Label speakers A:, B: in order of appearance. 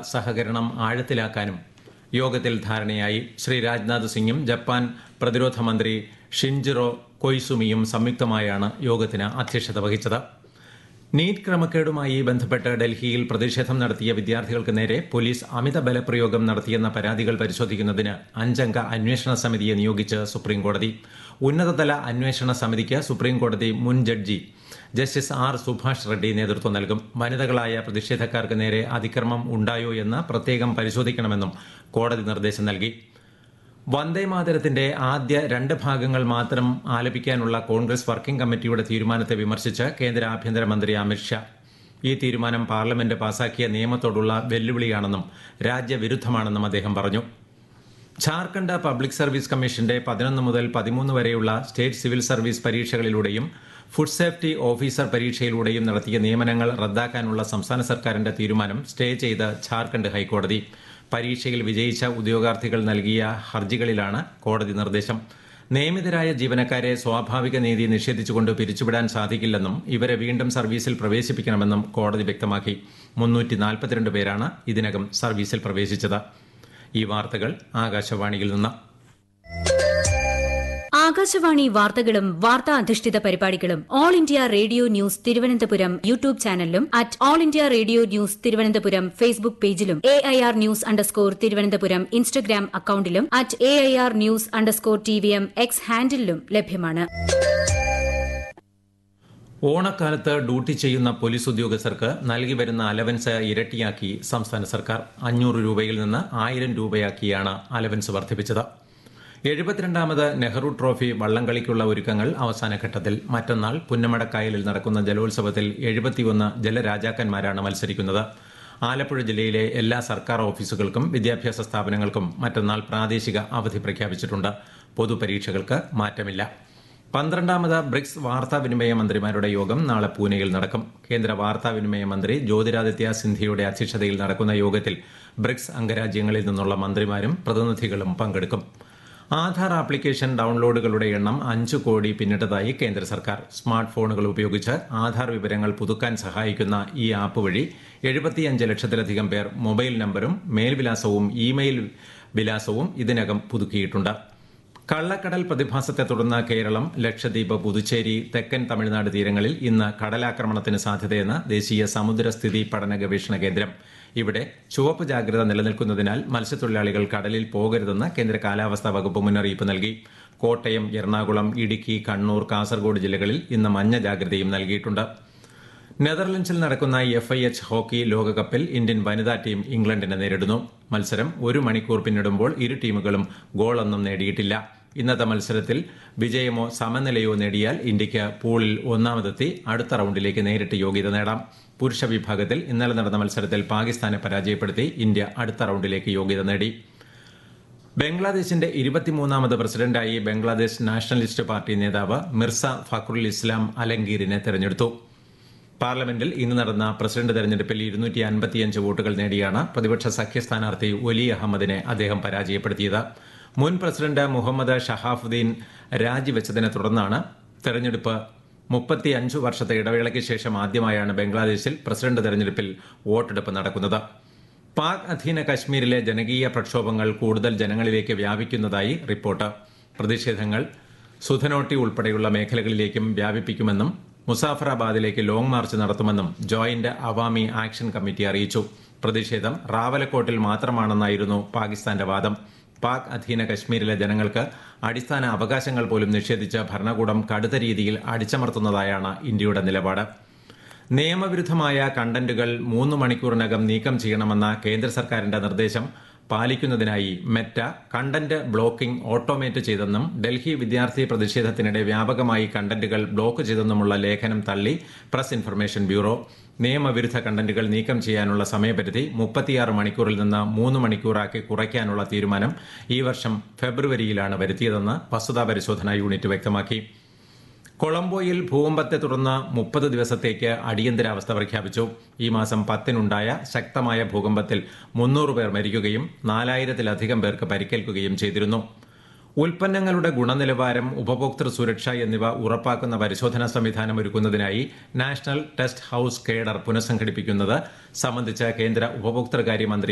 A: സഹകരണം ആഴത്തിലാക്കാനും യോഗത്തിൽ ധാരണയായി ശ്രീ രാജ്നാഥ് സിംഗും ജപ്പാൻ പ്രതിരോധ മന്ത്രി ഷിൻജിറോ കൊയ്സുമിയും സംയുക്തമായാണ് യോഗത്തിന് അധ്യക്ഷത വഹിച്ചത് നീറ്റ് ക്രമക്കേടുമായി ബന്ധപ്പെട്ട് ഡൽഹിയിൽ പ്രതിഷേധം നടത്തിയ വിദ്യാർത്ഥികൾക്ക് നേരെ പോലീസ് അമിത ബലപ്രയോഗം നടത്തിയെന്ന പരാതികൾ പരിശോധിക്കുന്നതിന് അഞ്ചംഗ അന്വേഷണ സമിതിയെ നിയോഗിച്ച് സുപ്രീംകോടതി ഉന്നതതല അന്വേഷണ സമിതിക്ക് സുപ്രീംകോടതി മുൻ ജഡ്ജി ജസ്റ്റിസ് ആർ സുഭാഷ് റെഡ്ഡി നേതൃത്വം നൽകും വനിതകളായ പ്രതിഷേധക്കാർക്ക് നേരെ അതിക്രമം ഉണ്ടായോ എന്ന് പ്രത്യേകം പരിശോധിക്കണമെന്നും കോടതി നിർദ്ദേശം നൽകി വന്ദേമാതരത്തിന്റെ ആദ്യ രണ്ട് ഭാഗങ്ങൾ മാത്രം ആലപിക്കാനുള്ള കോൺഗ്രസ് വർക്കിംഗ് കമ്മിറ്റിയുടെ തീരുമാനത്തെ വിമർശിച്ച് കേന്ദ്ര ആഭ്യന്തരമന്ത്രി അമിത്ഷാ ഈ തീരുമാനം പാർലമെന്റ് പാസാക്കിയ നിയമത്തോടുള്ള വെല്ലുവിളിയാണെന്നും രാജ്യവിരുദ്ധമാണെന്നും അദ്ദേഹം പറഞ്ഞു ഝാർഖണ്ഡ് പബ്ലിക് സർവീസ് കമ്മീഷന്റെ പതിനൊന്ന് മുതൽ പതിമൂന്ന് വരെയുള്ള സ്റ്റേറ്റ് സിവിൽ സർവീസ് പരീക്ഷകളിലൂടെയും ഫുഡ് സേഫ്റ്റി ഓഫീസർ പരീക്ഷയിലൂടെയും നടത്തിയ നിയമനങ്ങൾ റദ്ദാക്കാനുള്ള സംസ്ഥാന സർക്കാരിന്റെ തീരുമാനം സ്റ്റേ ചെയ്ത് ഝാർഖണ്ഡ് ഹൈക്കോടതി പരീക്ഷയിൽ വിജയിച്ച ഉദ്യോഗാർത്ഥികൾ നൽകിയ ഹർജികളിലാണ് കോടതി നിർദ്ദേശം നിയമിതരായ ജീവനക്കാരെ സ്വാഭാവിക നീതി നിഷേധിച്ചുകൊണ്ട് പിരിച്ചുവിടാൻ സാധിക്കില്ലെന്നും ഇവരെ വീണ്ടും സർവീസിൽ പ്രവേശിപ്പിക്കണമെന്നും കോടതി വ്യക്തമാക്കി മുന്നൂറ്റി നാൽപ്പത്തിരണ്ട് പേരാണ് ഇതിനകം സർവീസിൽ പ്രവേശിച്ചത് ഈ വാർത്തകൾ ആകാശവാണിയിൽ നിന്ന്
B: ആകാശവാണി വാർത്തകളും വാർത്താ അധിഷ്ഠിത പരിപാടികളും All India Radio news Thiruvananthapuram YouTube ചാനലിലും at All India Radio news Thiruvananthapuram Facebook പേജിലും A I R news underscore Thiruvananthapuram Instagram അക്കൌണ്ടിലും at A I R news underscore T V M X ഹാൻഡിലും ലഭ്യമാണ്
A: ഓണക്കാലത്ത് ഡ്യൂട്ടി ചെയ്യുന്ന പോലീസ് ഉദ്യോഗസ്ഥർക്ക് നൽകി വരുന്ന അലവൻസ് ഇരട്ടിയാക്കി സംസ്ഥാന സർക്കാർ അഞ്ഞൂറ് രൂപയിൽ നിന്ന് ആയിരം രൂപയാക്കിയാണ് അലവൻസ് വർദ്ധിപ്പിച്ചത് എഴുപത്തിരണ്ടാമത് നെഹ്റു ട്രോഫി വള്ളംകളിക്കുള്ള ഒരുക്കങ്ങൾ അവസാനഘട്ടത്തിൽ മറ്റന്നാൾ പുന്നമടക്കായലിൽ നടക്കുന്ന ജലോത്സവത്തിൽ എഴുപത്തിയൊന്ന് ജലരാജാക്കന്മാരാണ് മത്സരിക്കുന്നത് ആലപ്പുഴ ജില്ലയിലെ എല്ലാ സർക്കാർ ഓഫീസുകൾക്കും വിദ്യാഭ്യാസ സ്ഥാപനങ്ങൾക്കും മറ്റന്നാൾ പ്രാദേശിക അവധി പ്രഖ്യാപിച്ചിട്ടുണ്ട് പൊതുപരീക്ഷകൾക്ക് മാറ്റമില്ല പന്ത്രണ്ടാമത് ബ്രിക്സ് വാർത്താവിനിമയ മന്ത്രിമാരുടെ യോഗം നാളെ പൂനെയിൽ നടക്കും കേന്ദ്ര വാർത്താവിനിമയ മന്ത്രി ജ്യോതിരാദിത്യ സിന്ധ്യയുടെ അധ്യക്ഷതയിൽ നടക്കുന്ന യോഗത്തിൽ ബ്രിക്സ് അംഗരാജ്യങ്ങളിൽ നിന്നുള്ള മന്ത്രിമാരും പ്രതിനിധികളും പങ്കെടുക്കും ആധാർ ആപ്ലിക്കേഷൻ ഡൌൺലോഡുകളുടെ എണ്ണം അഞ്ചു കോടി പിന്നിട്ടതായി കേന്ദ്ര സർക്കാർ സ്മാർട്ട് ഫോണുകൾ ഉപയോഗിച്ച് ആധാർ വിവരങ്ങൾ പുതുക്കാൻ സഹായിക്കുന്ന ഈ ആപ്പ് വഴി എഴുപത്തിയഞ്ച് ലക്ഷത്തിലധികം പേർ മൊബൈൽ നമ്പറും മേൽവിലാസവും ഇമെയിൽ വിലാസവും ഇതിനകം പുതുക്കിയിട്ടുണ്ട് കള്ളക്കടൽ പ്രതിഭാസത്തെ തുടർന്ന് കേരളം ലക്ഷദ്വീപ് പുതുച്ചേരി തെക്കൻ തമിഴ്നാട് തീരങ്ങളിൽ ഇന്ന് കടലാക്രമണത്തിന് സാധ്യതയെന്ന് ദേശീയ സമുദ്രസ്ഥിതി പഠന ഗവേഷണ കേന്ദ്രം ഇവിടെ ചുവപ്പ് ജാഗ്രത നിലനിൽക്കുന്നതിനാൽ മത്സ്യത്തൊഴിലാളികൾ കടലിൽ പോകരുതെന്ന് കേന്ദ്ര കാലാവസ്ഥാ വകുപ്പ് മുന്നറിയിപ്പ് നൽകി കോട്ടയം എറണാകുളം ഇടുക്കി കണ്ണൂർ കാസർഗോഡ് ജില്ലകളിൽ ഇന്ന് മഞ്ഞ ജാഗ്രതയും നൽകിയിട്ടുണ്ട് നെതർലൻഡ്സിൽ നടക്കുന്ന എഫ് ഐ എച്ച് ഹോക്കി ലോകകപ്പിൽ ഇന്ത്യൻ വനിതാ ടീം ഇംഗ്ലണ്ടിനെ നേരിടുന്നു മത്സരം ഒരു മണിക്കൂർ പിന്നിടുമ്പോൾ ഇരു ടീമുകളും ഗോളൊന്നും നേടിയിട്ടില്ല ഇന്നത്തെ മത്സരത്തിൽ വിജയമോ സമനിലയോ നേടിയാൽ ഇന്ത്യയ്ക്ക് പൂളിൽ ഒന്നാമതെത്തി അടുത്ത റൌണ്ടിലേക്ക് നേരിട്ട് യോഗ്യത നേടാം പുരുഷ വിഭാഗത്തിൽ ഇന്നലെ നടന്ന മത്സരത്തിൽ പാകിസ്ഥാനെ പരാജയപ്പെടുത്തി ഇന്ത്യ അടുത്ത റൌണ്ടിലേക്ക് യോഗ്യത നേടി ബംഗ്ലാദേശിന്റെ ഇരുപത്തിമൂന്നാമത് പ്രസിഡന്റായി ബംഗ്ലാദേശ് നാഷണലിസ്റ്റ് പാർട്ടി നേതാവ് മിർസ ഫഖറുൽ ഇസ്ലാം അലങ്കീറിനെ തെരഞ്ഞെടുത്തു പാർലമെന്റിൽ ഇന്ന് നടന്ന പ്രസിഡന്റ് തെരഞ്ഞെടുപ്പിൽ ഇരുന്നൂറ്റി അൻപത്തിയഞ്ച് വോട്ടുകൾ നേടിയാണ് പ്രതിപക്ഷ സഖ്യ സ്ഥാനാർത്ഥി ഒലി അഹമ്മദിനെ അദ്ദേഹം പരാജയപ്പെടുത്തിയത് മുൻ പ്രസിഡന്റ് മുഹമ്മദ് ഷഹാഫുദ്ദീൻ രാജിവെച്ചതിനെ തുടർന്നാണ് തെരഞ്ഞെടുപ്പ് മുപ്പത്തിയഞ്ചു വർഷത്തെ ഇടവേളയ്ക്ക് ശേഷം ആദ്യമായാണ് ബംഗ്ലാദേശിൽ പ്രസിഡന്റ് തെരഞ്ഞെടുപ്പിൽ വോട്ടെടുപ്പ് നടക്കുന്നത് പാക് അധീന കശ്മീരിലെ ജനകീയ പ്രക്ഷോഭങ്ങൾ കൂടുതൽ ജനങ്ങളിലേക്ക് വ്യാപിക്കുന്നതായി റിപ്പോർട്ട് പ്രതിഷേധങ്ങൾ സുധനോട്ടി ഉൾപ്പെടെയുള്ള മേഖലകളിലേക്കും വ്യാപിപ്പിക്കുമെന്നും മുസാഫറാബാദിലേക്ക് ലോങ് മാർച്ച് നടത്തുമെന്നും ജോയിന്റ് അവാമി ആക്ഷൻ കമ്മിറ്റി അറിയിച്ചു പ്രതിഷേധം റാവലക്കോട്ടിൽ മാത്രമാണെന്നായിരുന്നു പാകിസ്ഥാന്റെ വാദം പാക് അധീന കശ്മീരിലെ ജനങ്ങൾക്ക് അടിസ്ഥാന അവകാശങ്ങൾ പോലും നിഷേധിച്ച ഭരണകൂടം കടുത്ത രീതിയിൽ അടിച്ചമർത്തുന്നതായാണ് ഇന്ത്യയുടെ നിലപാട് നിയമവിരുദ്ധമായ കണ്ടന്റുകൾ മൂന്ന് മണിക്കൂറിനകം നീക്കം ചെയ്യണമെന്ന കേന്ദ്ര സർക്കാരിന്റെ നിർദ്ദേശം പാലിക്കുന്നതിനായി മെറ്റ കണ്ടന്റ് ബ്ലോക്കിംഗ് ഓട്ടോമേറ്റ് ചെയ്തെന്നും ഡൽഹി വിദ്യാർത്ഥി പ്രതിഷേധത്തിനിടെ വ്യാപകമായി കണ്ടന്റുകൾ ബ്ലോക്ക് ചെയ്തെന്നുമുള്ള ലേഖനം തള്ളി പ്രസ് ഇൻഫർമേഷൻ ബ്യൂറോ നിയമവിരുദ്ധ കണ്ടന്റുകൾ നീക്കം ചെയ്യാനുള്ള സമയപരിധി മുപ്പത്തിയാറ് മണിക്കൂറിൽ നിന്ന് മൂന്ന് മണിക്കൂറാക്കി കുറയ്ക്കാനുള്ള തീരുമാനം ഈ വർഷം ഫെബ്രുവരിയിലാണ് വരുത്തിയതെന്ന് വസ്തുതാ പരിശോധനാ യൂണിറ്റ് വ്യക്തമാക്കി കൊളംബോയിൽ ഭൂകമ്പത്തെ തുടർന്ന് മുപ്പത് ദിവസത്തേക്ക് അടിയന്തരാവസ്ഥ പ്രഖ്യാപിച്ചു ഈ മാസം പത്തിനുണ്ടായ ശക്തമായ ഭൂകമ്പത്തിൽ മുന്നൂറ് പേർ മരിക്കുകയും നാലായിരത്തിലധികം പേർക്ക് പരിക്കേൽക്കുകയും ചെയ്തിരുന്നു ഉൽപ്പന്നങ്ങളുടെ ഗുണനിലവാരം ഉപഭോക്തൃ സുരക്ഷ എന്നിവ ഉറപ്പാക്കുന്ന പരിശോധനാ സംവിധാനം ഒരുക്കുന്നതിനായി നാഷണൽ ടെസ്റ്റ് ഹൌസ് കേഡർ പുനഃസംഘടിപ്പിക്കുന്നത് സംബന്ധിച്ച് കേന്ദ്ര ഉപഭോക്തൃകാര്യ മന്ത്രി